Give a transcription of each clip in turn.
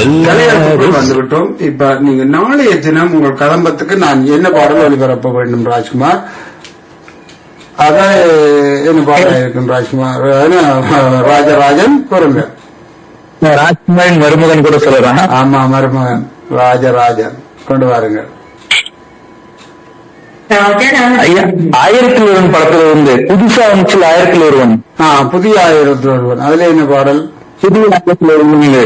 கலையரசுக்குள் வந்துவிட்டோம் இப்ப நீங்க நாளைய தினம் உங்கள் கதம்பத்துக்கு நான் என்ன பாடல் ஒளிபரப்ப வேண்டும் ராஜ்குமார் அதான் என்ன பாடல் இருக்கும் ராஜ்குமார் என்ன, ராஜராஜன் கூறுங்க ராஜ்குமாரின் மருமகன் கூட சொல்லலாம் ஆமா மருமகன் ராஜராஜன் கொண்டு வாருங்கள் ஐயா ஆயிரத்தில் ஒருவன் படத்துல இருந்து புதுசா வந்துச்சு ஆயிரத்தில் ஒருவன் ஆ புதிய ஆயிரத்தி ஒருவன் அதுல என்ன பாடல் புதிய ஆயிரத்தில் ஒருவன் இது.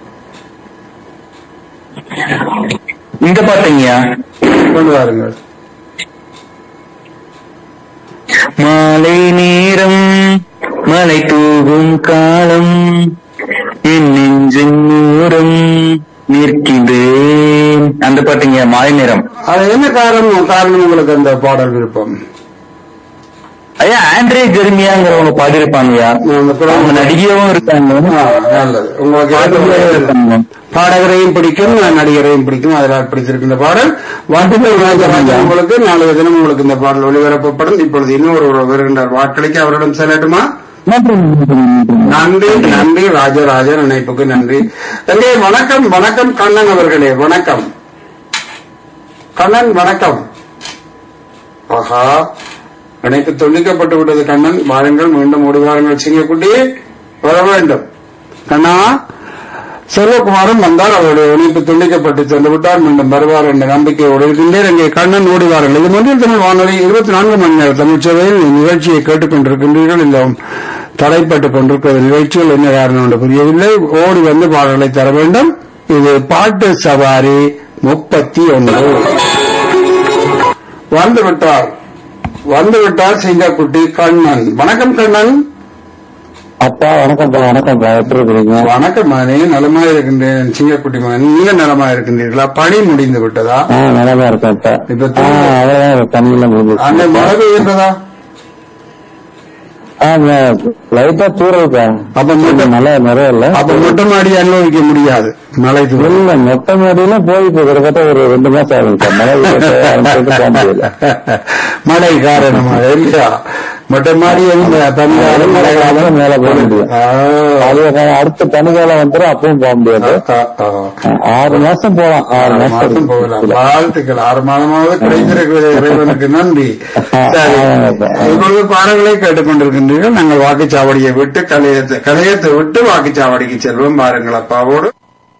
இந்த பாட்டுங்கய்யா கொண்டு வாருங்கள் மாலை நேரம் மலை தூவும் காலம் என் நெஞ்சின் ஓரம் நிற்கின்றேன் அந்த பாட்டுங்க மாலை நேரம் அது என்ன காரணம் காரணம் உங்களுக்கு அந்த பாடல் விருப்பம் ஐயா ஆண்ட்ரே ஜெர்மியாங்கிறவங்க பாடியிருப்பாங்கய்யா அந்த குரல் அவங்க நடிகையாவும் இருக்காங்க ஆ, நல்லது உங்களுக்கு பாடகரும் ஏற்ற- இருக்காங்க. பாடகரையும் பிடிக்கும் நடிகரையும் பிடிக்கும் அதில் பிடித்திருக்கின்ற பாடல் வாழ்த்துக்கள் ராஜராஜன் உங்களுக்கு நாளைய தினம் உங்களுக்கு இந்த பாடல் ஒளிபரப்பப்படும் இப்பொழுது இன்னொரு ஒரு வருகின்றார் வாக்களிக்க அவரிடம் செல்லட்டுமா நன்றி, நன்றி, நன்றி. நன்றி நன்றி ராஜராஜன் இணைப்புக்கு நன்றி தங்கே வணக்கம் வணக்கம் கண்ணன் அவர்களே வணக்கம் கண்ணன் வணக்கம் ஆஹா இணைப்பு துண்டிக்கப்பட்டு விட்டது கண்ணன் வாருங்கள் மீண்டும் ஓடி வாருங்கள் சிங்கக்குட்டி வர வேண்டும் கண்ணா செல்வகுமாரும் வந்தார் அவருடைய இணைப்பு துண்டிக்கப்பட்டு சென்று விட்டார் மீண்டும் வருவார் என்ற நம்பிக்கையோடு இருக்கின்றேன் இங்கே கண்ணன் ஓடி வாருங்கள் இது மொழியில் தமிழ் வானொலி இருபத்தி நான்கு மணி நேர தமிழ் சேவையில் இந்த நிகழ்ச்சியை கேட்டுக்கொண்டிருக்கின்றீர்கள் இந்த தடைப்பட்டுக் கொண்டிருக்கிற நிகழ்ச்சிகள் என்ன காரணம் என்று புரியவில்லை ஓடி வந்து பாடல்களை தர வேண்டும் இது பாட்டு சவாரி முப்பத்தி ஒன்று வந்து விட்டார் வந்து விட்டார் சிங்கக்குட்டி கண்ணன் வணக்கம் கண்ணன் அப்பா வணக்கம் வணக்கம் எப்படி இருக்கிறீங்க வணக்கம் மகனே நலமா இருக்கின்றேன் சிங்கக்குட்டி மகன் நீங்க நலமா இருக்கின்றீர்களா பணி முடிந்து விட்டதா நல்லா இருக்கேன் இப்ப இப்ப தூங்க- அவ்வளவுதான் தண்ணியில அன்னை மழை பெய்கின்றதா லைட்டா தூரல் அப்ப மொட்டை மழை நிறைய இல்ல அப்ப மொட்டை மாடி அனுபவிக்க முடியாது மழை தூரம் இல்ல மொட்டை மாடியில போய் இப்ப கிட்டத்தட்ட ஒரு ரெண்டு மாசம் ஆகுது சார் மழை பெய்யறது போக முடியல மழை காரணமாக இல்லையா மொட்டை மாடி எங்க தமிழ்நாடு மழை காலம் மேல போக முடியும் ஆ, அது அடுத்த பனிக்காலம் வந்துடும் அப்பவும் போக முடியாது ஆ, ஆ. ஆறு மாசம் போலாம் ஆறு ஆறு மாசம் மாசம் போகலாம் வாழ்த்துக்கள் ஆறு மாதமாவது கிடைத்திருக்கிறது இறைவனுக்கு நன்றி சரி இப்பொழுது பாடல்களை கேட்டுக்கொண்டிருக்கின்றீர்கள் நாங்கள் வாக்குச்சாவடியை விட்டு கலையத்தை கலையத்தை விட்டு வாக்குச்சாவடிக்கு செல்வோம் பாருங்கள் அப்பாவோடு